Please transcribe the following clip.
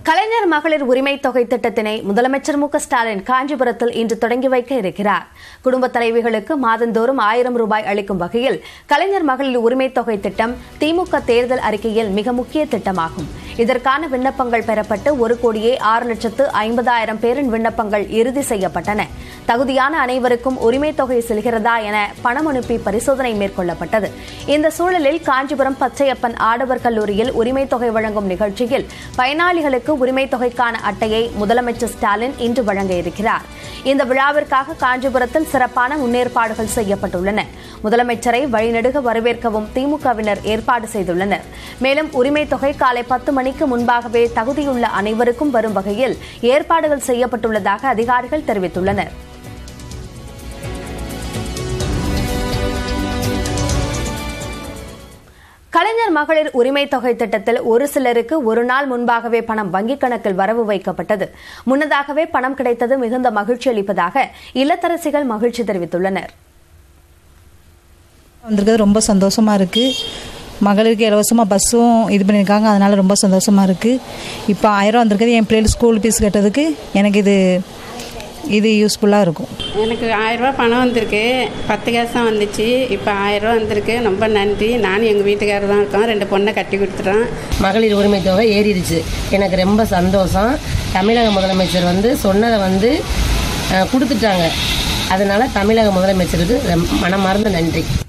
கலைஞர் மகளிர் உரிமை தொகை திட்டத்தினை முதலமைச்சர் மு க ஸ்டாலின் காஞ்சிபுரத்தில் இன்று தொடங்கி வைக்க இருக்கிறார் குடும்ப தலைவிகளுக்கு மாதந்தோறும் ஆயிரம் ரூபாய் அளிக்கும் வகையில் கலைஞர் மகளிர் உரிமை தொகை திட்டம் திமுக தேர்தல் அறிக்கையில் மிக முக்கிய திட்டமாகும் இதற்கான விண்ணப்பங்கள் பெறப்பட்டு ஒரு கோடியே ஆறு லட்சத்து ஐம்பதாயிரம் பேரின் விண்ணப்பங்கள் இறுதி செய்யப்பட்டன தகுதியான அனைவருக்கும் உரிமை தொகை செல்கிறதா என பணம் அனுப்பி பரிசோதனை மேற்கொள்ளப்பட்டது இந்த சூழலில் காஞ்சிபுரம் பச்சையப்பன் ஆடவர் கல்லூரியில் உரிமை தொகை வழங்கும் நிகழ்ச்சியில் பயனாளிகளுக்கு உரிமை தொகைக்கான அட்டையை முதலமைச்சர் ஸ்டாலின் இன்று வழங்க இருக்கிறார் இந்த விழாவிற்காக காஞ்சிபுரத்தில் சிறப்பான முன்னேற்பாடுகள் செய்யப்பட்டுள்ளன முதலமைச்சரை வழிநெடுக வரவேற்கவும் திமுகவினர் ஏற்பாடு செய்துள்ளனர் மேலும் உரிமை தொகை காலை பத்து மணிக்கு முன்பாகவே தகுதியுள்ள அனைவருக்கும் வரும் வகையில் ஏற்பாடுகள் செய்யப்பட்டுள்ளதாக அதிகாரிகள் தெரிவித்துள்ளனர் கலைஞர் மகளிர் உரிமை தொகை திட்டத்தில் ஒரு சிலருக்கு ஒரு நாள் முன்பாகவே பணம் வங்கிக் கணக்கில் வரவு வைக்கப்பட்டது முன்னதாகவே பணம் கிடைத்தது மிகுந்த மகிழ்ச்சி அளிப்பதாக இல்லத்தரசிகள் மகிழ்ச்சி தெரிவித்துள்ளனர் வந்திருக்கிறது ரொம்ப சந்தோஷமாக இருக்குது மகளிருக்கு இலவசமாக பஸ்ஸும் இது பண்ணியிருக்காங்க அதனால் ரொம்ப சந்தோஷமாக இருக்குது இப்போ ஆயிரம் வந்திருக்குது என் பிள்ளைகள் ஸ்கூல் ஃபீஸ் கட்டுறதுக்கு எனக்கு இது இது யூஸ்ஃபுல்லாக இருக்கும் எனக்கு ஆயிரரூபா பணம் வந்திருக்கு பத்து கேஸ் தான் வந்துச்சு இப்போ ஆயிரரூபா வந்திருக்கு ரொம்ப நன்றி நானும் எங்கள் வீட்டுக்காரர் தான் இருக்கோம் ரெண்டு பொண்ணை கட்டி கொடுத்துட்டோம் மகளிர் உரிமை தொகை ஏறிடுச்சு எனக்கு ரொம்ப சந்தோஷம் தமிழக முதலமைச்சர் வந்து சொன்னதை வந்து அஹ், கொடுத்துட்டாங்க அதனால தமிழக முதலமைச்சருக்கு ரொம்ப மனமார்ந்த நன்றி